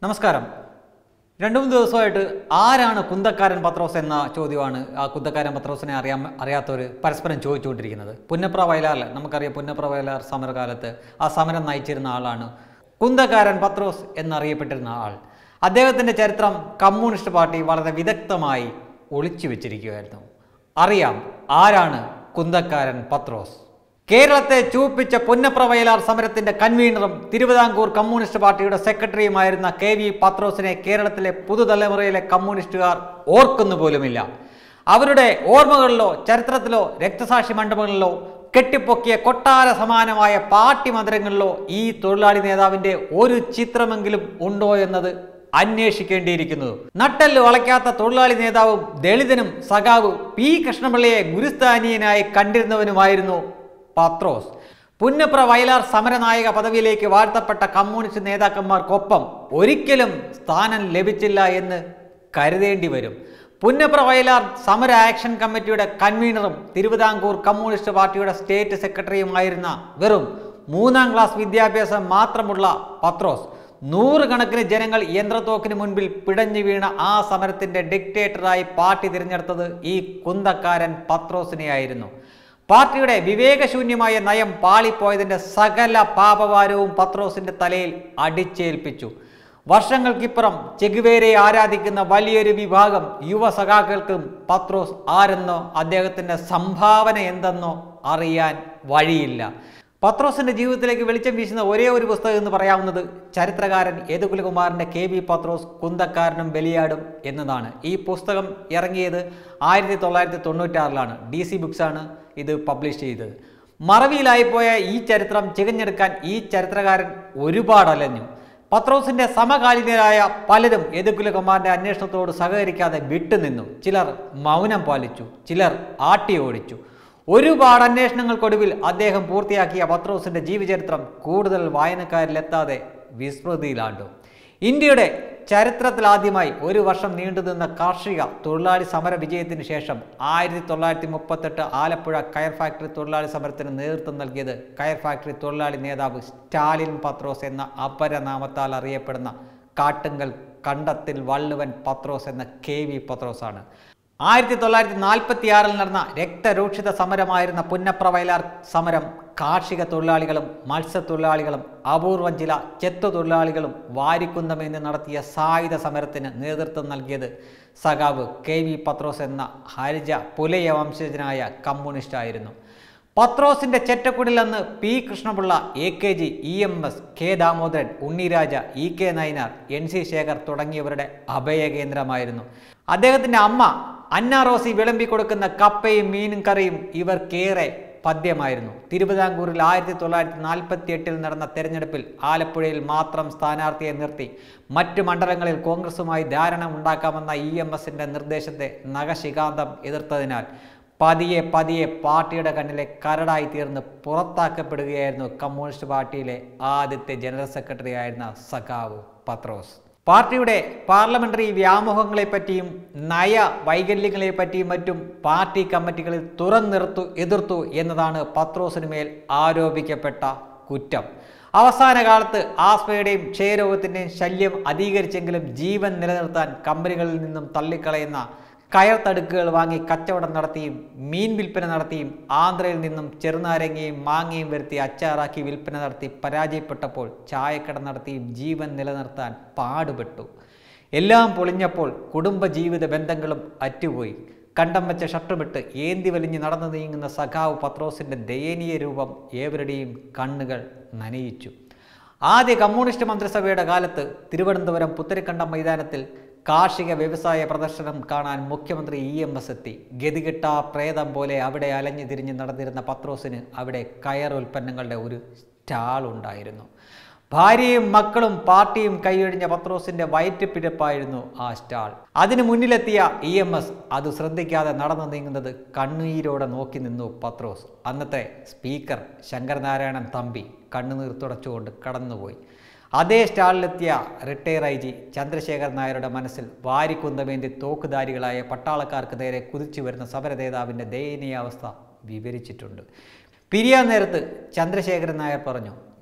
നമസ്കാരം രണ്ടു മൂന്ന് ദിവസമായിട്ട് ആരാണ് കുന്തക്കാരൻ പത്രോസ് എന്ന ചോദ്യമാണ് ആ കുന്തക്കാരൻ പത്രോസിനെ അറിയാൻ അറിയാത്തവർ പരസ്പരം ചോദിച്ചുകൊണ്ടിരിക്കുന്നത് പുന്നപ്ര വയലാറിൽ നമുക്കറിയാം പുന്നപ്ര വയലാർ സമരകാലത്ത് ആ സമരം നയിച്ചിരുന്ന ആളാണ് കുന്തക്കാരൻ പത്രോസ് എന്നറിയപ്പെട്ടിരുന്ന ആൾ അദ്ദേഹത്തിൻ്റെ ചരിത്രം കമ്മ്യൂണിസ്റ്റ് പാർട്ടി വളരെ വിദഗ്ധമായി ഒളിച്ചു വെച്ചിരിക്കുകയായിരുന്നു അറിയാം ആരാണ് കുന്തക്കാരൻ പത്രോസ് കേരളത്തെ ചൂപ്പിച്ച പുന്നപ്ര വയലാർ സമരത്തിന്റെ കൺവീനറും തിരുവിതാംകൂർ കമ്മ്യൂണിസ്റ്റ് പാർട്ടിയുടെ സെക്രട്ടറിയുമായിരുന്ന കെ വി പത്രോസിനെ കേരളത്തിലെ പുതുതലമുറയിലെ കമ്മ്യൂണിസ്റ്റുകാർ ഓർക്കുന്നു പോലുമില്ല അവരുടെ ഓർമ്മകളിലോ ചരിത്രത്തിലോ രക്തസാക്ഷി മണ്ഡപങ്ങളിലോ കെട്ടിപ്പൊക്കിയ കൊട്ടാര സമാനമായ പാർട്ടി മന്ദിരങ്ങളിലോ ഈ തൊഴിലാളി നേതാവിന്റെ ഒരു ചിത്രമെങ്കിലും ഉണ്ടോ എന്നത് അന്വേഷിക്കേണ്ടിയിരിക്കുന്നു നട്ടല് വളയ്ക്കാത്ത തൊഴിലാളി നേതാവും ദളിതനും സഖാവ് പി കൃഷ്ണപിള്ളയെ ഗുരുസ്ഥാനീയനായി കണ്ടിരുന്നവനുമായിരുന്നു പത്രോസ് പുന്നപ്ര വയലാർ സമരനായക പദവിയിലേക്ക് വാഴ്ത്തപ്പെട്ട കമ്മ്യൂണിസ്റ്റ് നേതാക്കന്മാർക്കൊപ്പം ഒരിക്കലും സ്ഥാനം ലഭിച്ചില്ല എന്ന് കരുതേണ്ടി വരും പുന്നപ്ര വയലാർ സമര ആക്ഷൻ കമ്മിറ്റിയുടെ കൺവീനറും തിരുവിതാംകൂർ കമ്മ്യൂണിസ്റ്റ് പാർട്ടിയുടെ സ്റ്റേറ്റ് സെക്രട്ടറിയുമായിരുന്ന വെറും മൂന്നാം ക്ലാസ് വിദ്യാഭ്യാസം മാത്രമുള്ള പത്രോസ് നൂറുകണക്കിന് ജനങ്ങൾ യന്ത്രത്തോക്കിന് മുൻപിൽ പിടഞ്ഞു വീണ ആ സമരത്തിന്റെ ഡിക്റ്റേറ്ററായി പാർട്ടി തിരഞ്ഞെടുത്തത് ഈ കുന്തക്കാരൻ പത്രോസിനെയായിരുന്നു പാർട്ടിയുടെ വിവേകശൂന്യമായ നയം പാളിപ്പോയതിന്റെ സകല പാപഭാരവും പത്രോസിന്റെ തലയിൽ അടിച്ചേൽപ്പിച്ചു വർഷങ്ങൾക്കിപ്പുറം ചെഗുവേരയെ ആരാധിക്കുന്ന വലിയൊരു വിഭാഗം യുവ സഖാക്കൾക്കും പത്രോസ് ആരെന്നോ അദ്ദേഹത്തിന്റെ സംഭാവന എന്തെന്നോ അറിയാൻ വഴിയില്ല പത്രോസിന്റെ ജീവിതത്തിലേക്ക് വെളിച്ചം വീശുന്ന ഒരേ ഒരു പുസ്തകം എന്ന് പറയാവുന്നത് ചരിത്രകാരൻ യദുകുലകുമാറിന്റെ കെ വി പത്രോസ് കുന്തക്കാരനും ബലിയാടും എന്നതാണ് ഈ പുസ്തകം ഇറങ്ങിയത് ആയിരത്തി തൊള്ളായിരത്തി തൊണ്ണൂറ്റാറിലാണ് ഡി സി ബുക്സാണ് ഇത് പബ്ലിഷ് ചെയ്തത് മറവിയിലായിപ്പോയ ഈ ചരിത്രം ചികഞ്ഞെടുക്കാൻ ഈ ചരിത്രകാരൻ ഒരുപാട് അലഞ്ഞു പത്രോസിന്റെ സമകാലീനരായ പലരും യദുകുലകുമാറിന്റെ അന്വേഷണത്തോട് സഹകരിക്കാതെ വിട്ടുനിന്നു ചിലർ മൗനം പാലിച്ചു ചിലർ ആട്ടി ഓടിച്ചു ഒരുപാട് അന്വേഷണങ്ങൾക്കൊടുവിൽ അദ്ദേഹം പൂർത്തിയാക്കിയ പത്രോസിന്റെ ജീവചരിത്രം കൂടുതൽ വായനക്കാരിലെത്താതെ വിസ്മൃതിയിലാണ്ടു ഇന്ത്യയുടെ ചരിത്രത്തിലാദ്യമായി ഒരു വർഷം നീണ്ടുനിന്ന കാർഷിക തൊഴിലാളി സമര വിജയത്തിന് ശേഷം ആയിരത്തി തൊള്ളായിരത്തി മുപ്പത്തെട്ട് ആലപ്പുഴ കയർ ഫാക്ടറി തൊഴിലാളി സമരത്തിന് നേതൃത്വം നൽകിയത് കയർ ഫാക്ടറി തൊഴിലാളി നേതാവ് സ്റ്റാലിൻ പത്രോസ് എന്ന അപരനാമത്താൽ അറിയപ്പെടുന്ന കാട്ടുങ്കൽ കണ്ടത്തിൽ വള്ളുവൻ പത്രോസ് എന്ന കെ വി പത്രോസാണ് ആയിരത്തി തൊള്ളായിരത്തി നാൽപ്പത്തി ആറിൽ നടന്ന രക്തരൂക്ഷിത സമരമായിരുന്ന പുന്നപ്ര വയലാർ സമരം കാർഷിക തൊഴിലാളികളും മത്സ്യത്തൊഴിലാളികളും അപൂർവം ചില ചെത്തു തൊഴിലാളികളും വാരിക്കുന്നമെന്ന് നടത്തിയ സായുധ സമരത്തിന് നേതൃത്വം നൽകിയത് സഖാവ് കെ വി പത്രോസ് എന്ന ഹരിജ പുലയ വംശജനായ കമ്മ്യൂണിസ്റ്റ് ആയിരുന്നു പത്രോസിന്റെ ചെറ്റക്കുടിൽ അന്ന് P Krishna Pillai A K G E M S K Damodaran Unniraja E K Nayanar N C Shekhar തുടങ്ങിയവരുടെ അഭയകേന്ദ്രമായിരുന്നു അദ്ദേഹത്തിന്റെ അമ്മ അന്ന റോസി വിളമ്പി കൊടുക്കുന്ന കപ്പയും മീനും കറിയും ഇവർക്കേറെ പദ്യമായിരുന്നു തിരുവിതാംകൂറിൽ ആയിരത്തി തൊള്ളായിരത്തി നാൽപ്പത്തി എട്ടിൽ നടന്ന തെരഞ്ഞെടുപ്പിൽ ആലപ്പുഴയിൽ മാത്രം സ്ഥാനാർത്ഥിയെ നിർത്തി മറ്റു മണ്ഡലങ്ങളിൽ കോൺഗ്രസുമായി ധാരണ ഉണ്ടാക്കാമെന്ന ഇ എം എസിന്റെ നിർദ്ദേശത്തെ നഖശികാന്തം എതിർത്തതിനാൽ പതിയെ പതിയെ പാർട്ടിയുടെ കണ്ണിലെ കരടായി തീർന്ന് പുറത്താക്കപ്പെടുകയായിരുന്നു കമ്മ്യൂണിസ്റ്റ് പാർട്ടിയിലെ ആദ്യത്തെ ജനറൽ സെക്രട്ടറി ആയിരുന്ന സഖാവ് പത്രോസ് പാർട്ടിയുടെ പാർലമെന്ററി വ്യാമോഹങ്ങളെപ്പറ്റിയും നയ വൈകല്യങ്ങളെപ്പറ്റിയും മറ്റും പാർട്ടി കമ്മിറ്റികളിൽ തുറന്നിർത്തു എതിർത്തു എന്നതാണ് പത്രോസിന് മേൽ ആരോപിക്കപ്പെട്ട കുറ്റം അവസാന കാലത്ത് ആസ്മയുടെയും ക്ഷയരോഗത്തിൻ്റെയും ശല്യം അധികരിച്ചെങ്കിലും ജീവൻ നിലനിർത്താൻ കമ്പനികളിൽ നിന്നും തള്ളിക്കളയുന്ന കയർ തടുക്കുകൾ വാങ്ങി കച്ചവടം നടത്തിയും മീൻ വിൽപ്പന നടത്തിയും ആന്ധ്രയിൽ നിന്നും ചെറുനാരങ്ങയും മാങ്ങയും വരുത്തി അച്ചാറാക്കി വിൽപ്പന നടത്തി പരാജയപ്പെട്ടപ്പോൾ ചായക്കട നടത്തിയും ജീവൻ നിലനിർത്താൻ പാടുപെട്ടു എല്ലാം പൊളിഞ്ഞപ്പോൾ കുടുംബജീവിത ബന്ധങ്ങളും അറ്റുപോയി കണ്ടം വെച്ച ഷർട്ടുമിട്ട് ഏന്തി വലിഞ്ഞ് നടന്നു നീങ്ങുന്ന സഖാവ് പത്രോസിൻ്റെ ദയനീയ രൂപം ഏവരുടെയും കണ്ണുകൾ നനയിച്ചു ആദ്യ കമ്മ്യൂണിസ്റ്റ് മന്ത്രിസഭയുടെ കാലത്ത് തിരുവനന്തപുരം പുത്തരിക്കണ്ടം മൈതാനത്തിൽ കാർഷിക വ്യവസായ പ്രദർശനം കാണാൻ മുഖ്യമന്ത്രി ഇ എം എസ് എത്തി ഗതികെട്ട പ്രേതം പോലെ അവിടെ അലഞ്ഞു തിരിഞ്ഞ് നടന്നിരുന്ന പത്രോസിന് അവിടെ കയർ ഉൽപ്പന്നങ്ങളുടെ ഒരു സ്റ്റാൾ ഉണ്ടായിരുന്നു ഭാര്യയും മക്കളും പാർട്ടിയും കൈയൊഴിഞ്ഞ പത്രോസിന്റെ വയറ്റുപിഴപ്പായിരുന്നു ആ സ്റ്റാൾ അതിന് മുന്നിലെത്തിയ ഇ എം എസ് അത് ശ്രദ്ധിക്കാതെ നടന്നു നീങ്ങുന്നത് കണ്ണുനീരോടെ നോക്കി നിന്നു പത്രോസ് അന്നത്തെ സ്പീക്കർ ശങ്കരനാരായണൻ തമ്പി കണ്ണുനീർ തുടച്ചുകൊണ്ട് കടന്നുപോയി അതേ സ്റ്റാളിലെത്തിയ റിട്ടയർ ഐ ജി ചന്ദ്രശേഖർ നായരുടെ മനസ്സിൽ വാരിക്കുന്തമേന്തി തോക്കുധാരികളായ പട്ടാളക്കാർക്ക് നേരെ കുതിച്ചു വരുന്ന സമര നേതാവിൻ്റെ ദയനീയാവസ്ഥ വിവരിച്ചിട്ടുണ്ട് പിരിയാൻ നേരത്ത് ചന്ദ്രശേഖരൻ നായർ പറഞ്ഞു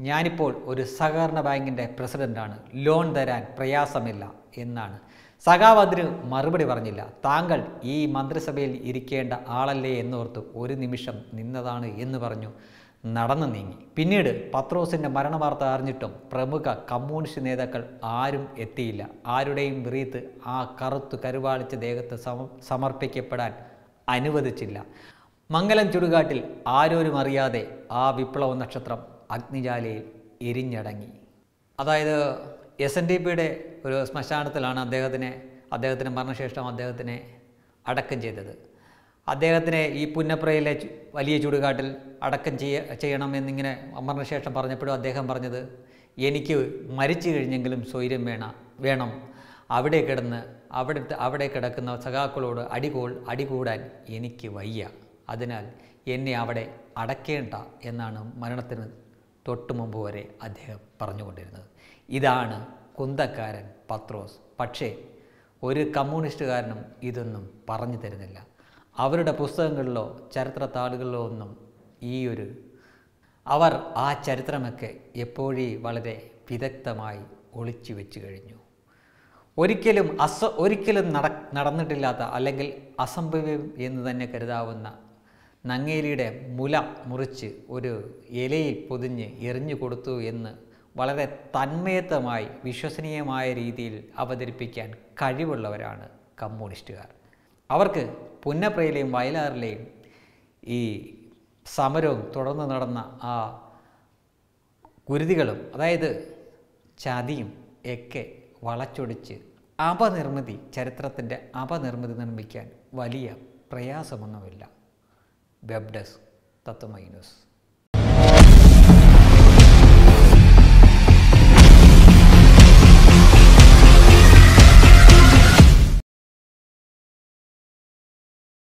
ഞാനിപ്പോൾ ഒരു സഹകരണ ബാങ്കിൻ്റെ പ്രസിഡൻ്റാണ് ലോൺ തരാൻ പ്രയാസമില്ല എന്നാണ് സഖാവ് അതിന് മറുപടി പറഞ്ഞില്ല താങ്കൾ ഈ മന്ത്രിസഭയിൽ ഇരിക്കേണ്ട ആളല്ലേ എന്നോർത്ത് ഒരു നിമിഷം നിന്നതാണ് എന്ന് പറഞ്ഞു നടന്നു നീങ്ങി പിന്നീട് പത്രോസിൻ്റെ മരണവാർത്ത അറിഞ്ഞിട്ടും പ്രമുഖ കമ്മ്യൂണിസ്റ്റ് നേതാക്കൾ ആരും എത്തിയില്ല ആരുടെയും റീത്ത് ആ കറുത്തു കരുവാളിച്ച ദേഹത്ത് സമ സമർപ്പിക്കപ്പെടാൻ അനുവദിച്ചില്ല മംഗലം ചുടുകാട്ടിൽ ആരോരും അറിയാതെ ആ വിപ്ലവ നക്ഷത്രം അഗ്നിജാലയിൽ എരിഞ്ഞടങ്ങി അതായത് എസ് എൻ ഡി പിയുടെ ഒരു ശ്മശാനത്തിലാണ് അദ്ദേഹത്തിനെ അദ്ദേഹത്തിന് മരണശേഷം അദ്ദേഹത്തിനെ അടക്കം ചെയ്തത് അദ്ദേഹത്തിനെ ഈ പുന്നപ്രയിലെ ചു- വലിയ ചുടുകാട്ടിൽ അടക്കം ചെയ്യ ചെയ്യണം എന്നിങ്ങനെ മരണശേഷം പറഞ്ഞപ്പോഴും അദ്ദേഹം പറഞ്ഞത് എനിക്ക് മരിച്ചു കഴിഞ്ഞെങ്കിലും സ്വൈര്യം വേണ വേണം അവിടെ കിടന്ന് അവിടെ അവിടെ കിടക്കുന്ന സഖാക്കളോട് അടികോൾ അടികൂടാൻ എനിക്ക് വയ്യ അതിനാൽ എന്നെ അവിടെ അടക്കേണ്ട എന്നാണ് മരണത്തിന് തൊട്ടു മുമ്പ് വരെ അദ്ദേഹം പറഞ്ഞുകൊണ്ടിരുന്നത് ഇതാണ് കുന്തക്കാരൻ പത്രോസ് പക്ഷേ ഒരു കമ്മ്യൂണിസ്റ്റുകാരനും ഇതൊന്നും പറഞ്ഞു തരുന്നില്ല അവരുടെ പുസ്തകങ്ങളിലോ ചരിത്ര താളുകളിലോ ഒന്നും ഈ ഒരു അവർ ആ ചരിത്രമൊക്കെ എപ്പോഴേ വളരെ വിദഗ്ധമായി ഒളിച്ചു വെച്ച് കഴിഞ്ഞു ഒരിക്കലും അസ ഒരിക്കലും നട നടന്നിട്ടില്ലാത്ത അല്ലെങ്കിൽ അസംഭവ്യം എന്ന് തന്നെ കരുതാവുന്ന നങ്ങേലിയുടെ മുല മുറിച്ച് ഒരു ഇലയിൽ പൊതിഞ്ഞ് എറിഞ്ഞു കൊടുത്തു എന്ന് വളരെ തന്മയത്തമായി വിശ്വസനീയമായ രീതിയിൽ അവതരിപ്പിക്കാൻ കഴിവുള്ളവരാണ് കമ്മ്യൂണിസ്റ്റുകാർ അവർക്ക് പുന്നപ്രയിലെയും വയലാറിലെയും ഈ സമരവും തുടർന്ന് നടന്ന ആ കുരുതികളും അതായത് ചതിയും ഒക്കെ വളച്ചൊടിച്ച് അപനിർമ്മിതി ചരിത്രത്തിൻ്റെ അപനിർമ്മിതി നിർമ്മിക്കാൻ വലിയ പ്രയാസമൊന്നുമില്ല വെബ് ഡെസ്ക് തത്വമൈ ന്യൂസ്